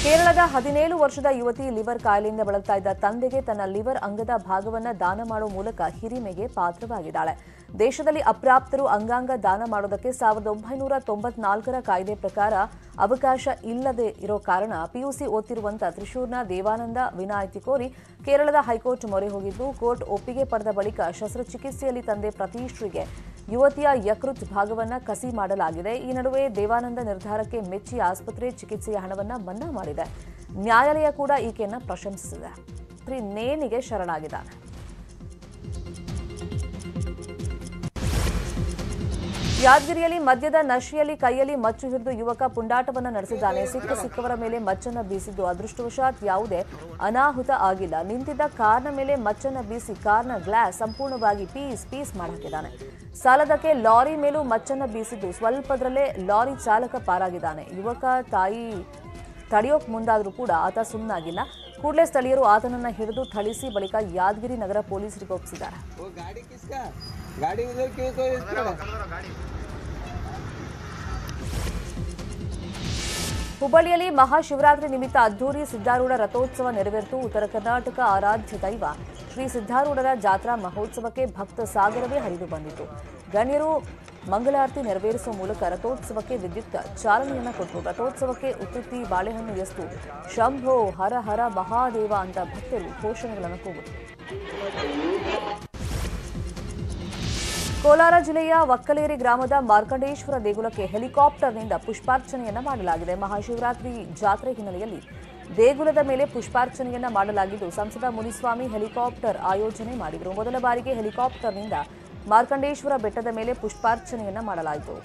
ಕೇರಳದ ಹದಿನೇಳು ವರ್ಷದ ಯುವತಿ ಲಿವರ್ ಕಾಯಿಲೆಯಿಂದ ಬಳಲ್ತಾ ಇದ್ದ ತಂದೆಗೆ ತನ್ನ ಲಿವರ್ ಅಂಗದ ಭಾಗವನ್ನ ದಾನ ಮಾಡುವ ಮೂಲಕ ಹಿರಿಮೆಗೆ ಪಾತ್ರವಾಗಿದ್ದಾಳೆ ದೇಶದಲ್ಲಿ ಅಪ್ರಾಪ್ತರು ಅಂಗಾಂಗ ದಾನ ಮಾಡೋದಕ್ಕೆ ಸಾವಿರದ ಒಂಬೈನೂರ ತೊಂಬತ್ನಾಲ್ಕರ ಕಾಯ್ದೆ ಪ್ರಕಾರ ಅವಕಾಶ ಇಲ್ಲದೆ ಇರೋ ಕಾರಣ ಪಿಯುಸಿ ಓದ್ತಿರುವಂತ ತ್ರಿಶೂರ್ನ ದೇವಾನಂದ ವಿನಾಯಿತಿ ಕೋರಿ ಕೇರಳದ ಹೈಕೋರ್ಟ್ ಮೊರೆ ಹೋಗಿದ್ದು ಕೋರ್ಟ್ ಒಪ್ಪಿಗೆ ಪಡೆದ ಬಳಿಕ ಶಸ್ತ್ರಚಿಕಿತ್ಸೆಯಲ್ಲಿ ತಂದೆ ಪ್ರತೀಶ್ರಿಗೆ ಯುವತಿಯ ಯಕೃತ್ ಭಾಗವನ್ನ ಕಸಿ ಮಾಡಲಾಗಿದೆ ಈ ನಡುವೆ ದೇವಾನಂದ ನಿರ್ಧಾರಕ್ಕೆ ಮೆಚ್ಚಿ ಆಸ್ಪತ್ರೆ ಚಿಕಿತ್ಸೆಯ ಹಣವನ್ನ ಮನ್ನಾ ಮಾಡಿದೆ ನ್ಯಾಯಾಲಯ ಕೂಡ ಈಕೆಯನ್ನ ಪ್ರಶಂಸಿಸಿದೆ ಶ್ರೀ ನೇಣಿಗೆ ಶರಣಾಗಿದ್ದಾನೆ ಯಾದಗಿರಿಯಲ್ಲಿ ಮದ್ಯದ ನಶೆಯಲ್ಲಿ ಕೈಯಲ್ಲಿ ಮಚ್ಚು ಹಿಡಿದು ಯುವಕ ಪುಂಡಾಟವನ್ನ ನಡೆಸಿದ್ದಾನೆ ಸಿಕ್ಕ ಸಿಕ್ಕವರ ಮೇಲೆ ಮಚ್ಚನ್ನ ಬೀಸಿದ್ದು ಅದೃಷ್ಟವಶಾತ್ ಯಾವುದೇ ಅನಾಹುತ ಆಗಿಲ್ಲ ನಿಂತಿದ್ದ ಕಾರ್ನ ಮೇಲೆ ಮಚ್ಚನ್ನ ಬೀಸಿ ಕಾರ್ನ ಗ್ಲಾಸ್ ಸಂಪೂರ್ಣವಾಗಿ ಪೀಸ್ ಪೀಸ್ ಮಾಡಾಕಿದ್ದಾನೆ ಸಾಲದಕ್ಕೆ ಲಾರಿ ಮೇಲೂ ಮಚ್ಚನ್ನ ಬೀಸಿದ್ದು ಸ್ವಲ್ಪದರಲ್ಲೇ ಲಾರಿ ಚಾಲಕ ಪಾರಾಗಿದ್ದಾನೆ ಯುವಕ ತಾಯಿ ತಡೆಯೋಕ್ ಮುಂದಾದರೂ ಕೂಡ ಆತ ಸುಮ್ಮನಾಗಿಲ್ಲ ಕೂಡಲೇ ಸ್ಥಳೀಯರು ಆತನನ್ನ ಹಿಡಿದು ಥಳಿಸಿ ಬಳಿಕ ಯಾದಗಿರಿ ನಗರ ಪೊಲೀಸರಿಗೆ ಒಪ್ಪಿಸಿದ್ದಾರೆ वो गाड़ी किसका गाड़ी उधर क्यों कोई खड़ा ಹುಬ್ಬಳ್ಳಿಯಲ್ಲಿ ಮಹಾಶಿವರಾತ್ರಿ ನಿಮಿತ್ತ ಅದ್ದೂರಿ ಸಿದ್ದಾರೂಢ ರಥೋತ್ಸವ ನೆರವೇರಿತು ಉತ್ತರ ಕರ್ನಾಟಕ ಆರಾಧ್ಯ ದೈವ ಶ್ರೀ ಸಿದ್ದಾರೂಢರ ಜಾತ್ರಾ ಮಹೋತ್ಸವಕ್ಕೆ ಭಕ್ತ ಸಾಗರವೇ ಹರಿದು ಬಂದಿತು ಗಣ್ಯರು ಮಂಗಳಾರತಿ ನೆರವೇರಿಸುವ ಮೂಲಕ ರಥೋತ್ಸವಕ್ಕೆ ವಿದ್ಯುಕ್ತ ಚಾಲನೆಯನ್ನ ಕೊಟ್ಟರು ರಥೋತ್ಸವಕ್ಕೆ ಉತ್ತುತ್ತಿ ಬಾಳೆಹಣ್ಣು ಎಸ್ತು ಶಂಭೋ ಹರ ಹರ ಮಹಾದೇವ ಅಂತ ಭಕ್ತರು ಘೋಷಣೆಗಳನ್ನು ಕೂಗಿದರು ಕೋಲಾರ ಜಿಲ್ಲೆಯ ವಕ್ಕಲೇರಿ ಗ್ರಾಮದ ಮಾರ್ಕಂಡೇಶ್ವರ ದೇಗುಲಕ್ಕೆ ಹೆಲಿಕಾಪ್ಟರ್ನಿಂದ ಪುಷ್ಪಾರ್ಚನೆಯನ್ನ ಮಾಡಲಾಗಿದೆ ಮಹಾಶಿವರಾತ್ರಿ ಜಾತ್ರೆ ಹಿನ್ನೆಲೆಯಲ್ಲಿ ದೇಗುಲದ ಮೇಲೆ ಪುಷ್ಪಾರ್ಚನೆಯನ್ನ ಮಾಡಲಾಗಿದ್ದು ಸಂಸದ ಮುನಿಸ್ವಾಮಿ ಹೆಲಿಕಾಪ್ಟರ್ ಆಯೋಜನೆ ಮಾಡಿದರು ಮೊದಲ ಬಾರಿಗೆ ಹೆಲಿಕಾಪ್ಟರ್ನಿಂದ ಮಾರ್ಕಂಡೇಶ್ವರ ಬೆಟ್ಟದ ಮೇಲೆ ಪುಷ್ಪಾರ್ಚನೆಯನ್ನ ಮಾಡಲಾಯಿತು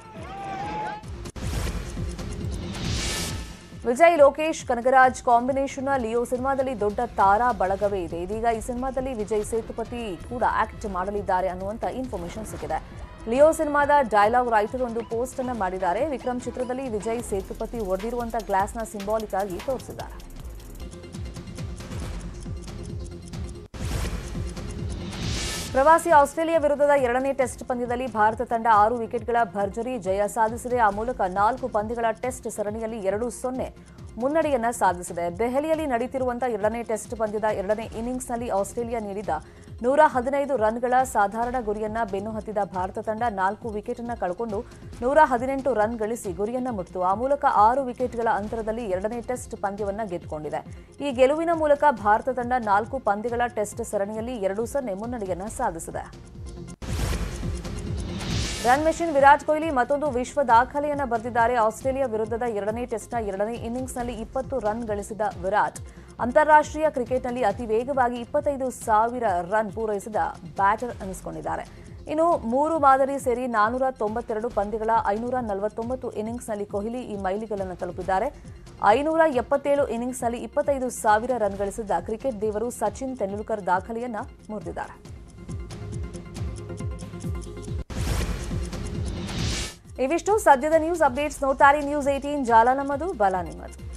ವಿಜಯ್ ಲೋಕೇಶ್ ಕನಗರಾಜ್ ಕಾಂಬಿನೇಷನ್ನ ಲಿಯೋ ಸಿನಿಮಾದಲ್ಲಿ ದೊಡ್ಡ ತಾರಾ ಬಳಗವೇ ಇದೆ ಇದೀಗ ಈ ಸಿನಿಮಾದಲ್ಲಿ ವಿಜಯ್ ಸೇತುಪತಿ ಕೂಡ ಆಕ್ಟ್ ಮಾಡಲಿದ್ದಾರೆ ಅನ್ನುವಂತ ಇನ್ಫಾರ್ಮೇಶನ್ ಸಿಕ್ಕಿದೆ ಲಿಯೋ ಸಿನಿಮಾದ ಡೈಲಾಗ್ ರೈಟರ್ ಒಂದು ಪೋಸ್ಟ್ ಅನ್ನ ಮಾಡಿದ್ದಾರೆ ವಿಕ್ರಮ್ ಚಿತ್ರದಲ್ಲಿ ವಿಜಯ್ ಸೇತುಪತಿ ಹೊಡೆದಿರುವಂತ ಗ್ಲಾಸ್ನ ಸಿಂಬಾಲಿಕ್ ಆಗಿ ತೋರಿಸಿದ್ದಾರೆ ಪ್ರವಾಸಿ ಆಸ್ಟ್ರೇಲಿಯಾ ವಿರುದ್ಧದ ಎರಡನೇ ಟೆಸ್ಟ್ ಪಂದ್ಯದಲ್ಲಿ ಭಾರತ ತಂಡ ಆರು ವಿಕೆಟ್ಗಳ ಭರ್ಜರಿ ಜಯ ಸಾಧಿಸಿದೆ ಆ ಮೂಲಕ ನಾಲ್ಕು ಪಂದ್ಯಗಳ ಟೆಸ್ಟ್ ಸರಣಿಯಲ್ಲಿ ಎರಡು ಸೊನ್ನೆ ಮುನ್ನಡೆಯನ್ನ ಸಾಧಿಸಿದೆ ದೆಹಲಿಯಲ್ಲಿ ನಡೀತಿರುವಂತಹ ಎರಡನೇ ಟೆಸ್ಟ್ ಪಂದ್ಯದ ಎರಡನೇ ಇನ್ನಿಂಗ್ಸ್ನಲ್ಲಿ ಆಸ್ಟ್ರೇಲಿಯಾ ನೀಡಿದ ನೂರ ಹದಿನೈದು ರನ್ಗಳ ಸಾಧಾರಣ ಗುರಿಯನ್ನ ಬೆನ್ನು ಹತ್ತಿದ ಭಾರತ ತಂಡ ನಾಲ್ಕು ವಿಕೆಟ್ ಅನ್ನ ಕಳ್ಕೊಂಡು ನೂರ ಹದಿನೆಂಟು ರನ್ ಗಳಿಸಿ ಗುರಿಯನ್ನ ಮುಟ್ಟಿತು ಆ ಮೂಲಕ ಆರು ವಿಕೆಟ್ಗಳ ಅಂತರದಲ್ಲಿ ಎರಡನೇ ಟೆಸ್ಟ್ ಪಂದ್ಯವನ್ನ ಗೆದ್ದುಕೊಂಡಿದೆ ಈ ಗೆಲುವಿನ ಮೂಲಕ ಭಾರತ ತಂಡ ನಾಲ್ಕು ಪಂದ್ಯಗಳ ಟೆಸ್ಟ್ ಸರಣಿಯಲ್ಲಿ ಎರಡು ಸೊನ್ನೆ ಮುನ್ನಡೆಯನ್ನ ಸಾಧಿಸಿದೆ ರನ್ ಮೆಷಿನ್ ವಿರಾಟ್ ಕೊಹ್ಲಿ ಮತ್ತೊಂದು ವಿಶ್ವ ದಾಖಲೆಯನ್ನ ಬರೆದಿದ್ದಾರೆ ಆಸ್ಟ್ರೇಲಿಯಾ ವಿರುದ್ಧದ ಎರಡನೇ ಟೆಸ್ಟ್ನ ಎರಡನೇ ಇನ್ನಿಂಗ್ಸ್ನಲ್ಲಿ ಇಪ್ಪತ್ತು ರನ್ ಗಳಿಸಿದ ವಿರಾಟ್ ಅಂತಾರಾಷ್ಟ್ರೀಯ ಕ್ರಿಕೆಟ್ನಲ್ಲಿ ಅತಿ ವೇಗವಾಗಿ ಇಪ್ಪತ್ತೈದು ಸಾವಿರ ರನ್ ಪೂರೈಸಿದ ಬ್ಯಾಟರ್ ಅನಿಸಿಕೊಂಡಿದ್ದಾರೆ ಇನ್ನು ಮೂರು ಮಾದರಿ ಸೇರಿ ನಾನೂರ ತೊಂಬತ್ತೆರಡು ಪಂದ್ಯಗಳ ಐನೂರ ನಲವತ್ತೊಂಬತ್ತು ಇನ್ನಿಂಗ್ಸ್ನಲ್ಲಿ ಕೊಹ್ಲಿ ಈ ಮೈಲಿಗಲ್ಲನ್ನು ತಲುಪಿದ್ದಾರೆ ಐನೂರ ಎಪ್ಪತ್ತೇಳು ಇನ್ನಿಂಗ್ಸ್ನಲ್ಲಿ ಇಪ್ಪತ್ತೈದು ಸಾವಿರ ರನ್ ಗಳಿಸಿದ ಕ್ರಿಕೆಟ್ ದೇವರು ಸಚಿನ್ ತೆಂಡೂಲ್ಕರ್ ದಾಖಲೆಯನ್ನ ಮುರಿದಿದ್ದಾರೆ ಇವಿಷ್ಟು ಸದ್ಯದ ನ್ಯೂಸ್ ಅಪ್ಡೇಟ್ಸ್ ನೋಡ್ತಾರೆ ನ್ಯೂಸ್ ಏಟೀನ್ ಜಾಲ ನಮ್ಮದು ಬಲ ನಿಮ್ಮದು